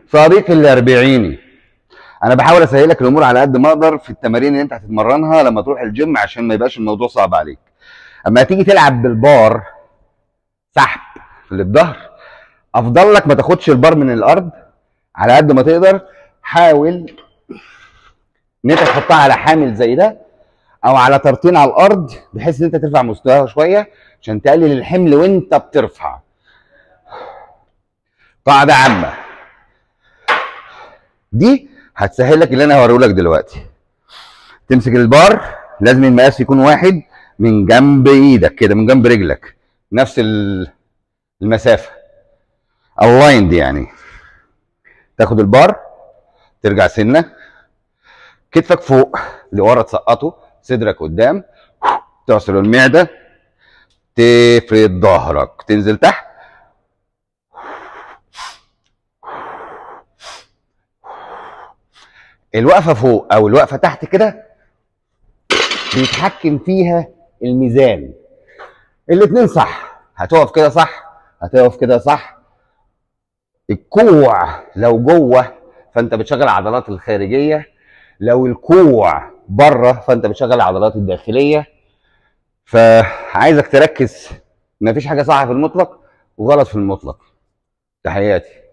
صديقي الاربعيني انا بحاول اسهلك الامور على قد ما اقدر في التمارين اللي انت هتتمرنها لما تروح الجيم عشان ما يبقاش الموضوع صعب عليك اما تيجي تلعب بالبار سحب للظهر افضل لك ما تاخدش البار من الارض على قد ما تقدر حاول ان انت تحطها على حامل زي ده او على طرتين على الارض بحيث ان انت ترفع مستواها شويه عشان تقلل الحمل وانت بترفع قاعده عامه دي هتسهل لك اللي انا هوريه لك دلوقتي تمسك البار لازم المقاس يكون واحد من جنب ايدك كده من جنب رجلك نفس ال- المسافه اللايند يعني تاخد البار ترجع سنه كتفك فوق لورا تسقطه صدرك قدام تعصر المعده تفرد ظهرك تنزل تحت الوقفه فوق او الوقفه تحت كده بيتحكم فيها الميزان الاتنين صح هتقف كده صح هتقف كده صح الكوع لو جوه فانت بتشغل العضلات الخارجيه لو الكوع بره فانت بتشغل العضلات الداخليه فعايزك تركز مفيش حاجه صح في المطلق وغلط في المطلق تحياتي